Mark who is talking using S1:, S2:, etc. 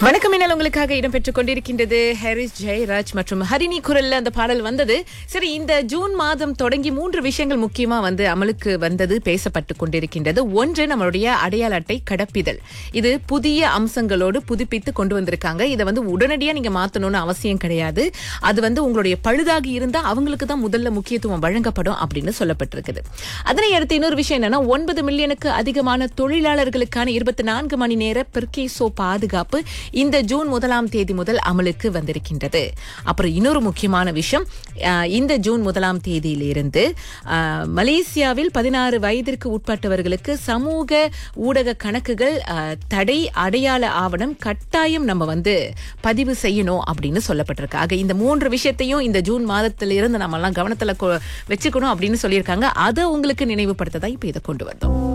S1: வணக்கம் மின்னல் உங்களுக்காக இடம்பெற்றுக் கொண்டிருக்கின்றது ஹாரிஸ் ஜெயராஜ் மற்றும் ஹரிணி குரல்ல அந்த பாடல் வந்தது சரி இந்த ஜூன் மாதம் தொடங்கி மூன்று விஷயங்கள் முக்கியமா வந்து அமலுக்கு வந்தது பேசப்பட்டு கொண்டிருக்கின்றது ஒன்று நம்மளுடைய அடையாள அட்டை கடப்பிதழ் இது புதிய அம்சங்களோடு புதுப்பித்து கொண்டு வந்திருக்காங்க இதை வந்து உடனடியா நீங்க மாத்தணும்னு அவசியம் கிடையாது அது வந்து உங்களுடைய பழுதாகி இருந்தா அவங்களுக்கு தான் முதல்ல முக்கியத்துவம் வழங்கப்படும் அப்படின்னு சொல்லப்பட்டிருக்குது அதனை அடுத்து இன்னொரு விஷயம் என்னன்னா ஒன்பது மில்லியனுக்கு அதிகமான தொழிலாளர்களுக்கான இருபத்தி நான்கு மணி நேர பெர்கேசோ பாதுகாப்பு இந்த ஜூன் முதலாம் தேதி முதல் அமலுக்கு வந்திருக்கின்றது அப்புறம் இன்னொரு முக்கியமான விஷயம் அஹ், இந்த ஜூன் முதலாம் தேதியிலிருந்து அஹ், மலேசியாவில் பதினாறு வயதிற்கு உட்பட்டவர்களுக்கு சமூக ஊடக கணக்குகள் அஹ், தடை அடையாள ஆவணம் கட்டாயம் நம்ம வந்து பதிவு செய்யணும் அப்படின்னு சொல்லப்பட்டிருக்கு ஆக இந்த மூன்று விஷயத்தையும் இந்த ஜூன் மாதத்திலிருந்து நம்ம எல்லாம் கவனத்துல கொ- வச்சுக்கணும் அப்படின்னு சொல்லியிருக்காங்க அதை உங்களுக்கு நினைவுபடுத்த தான் இப்ப இதை கொண்டு வந்தோம்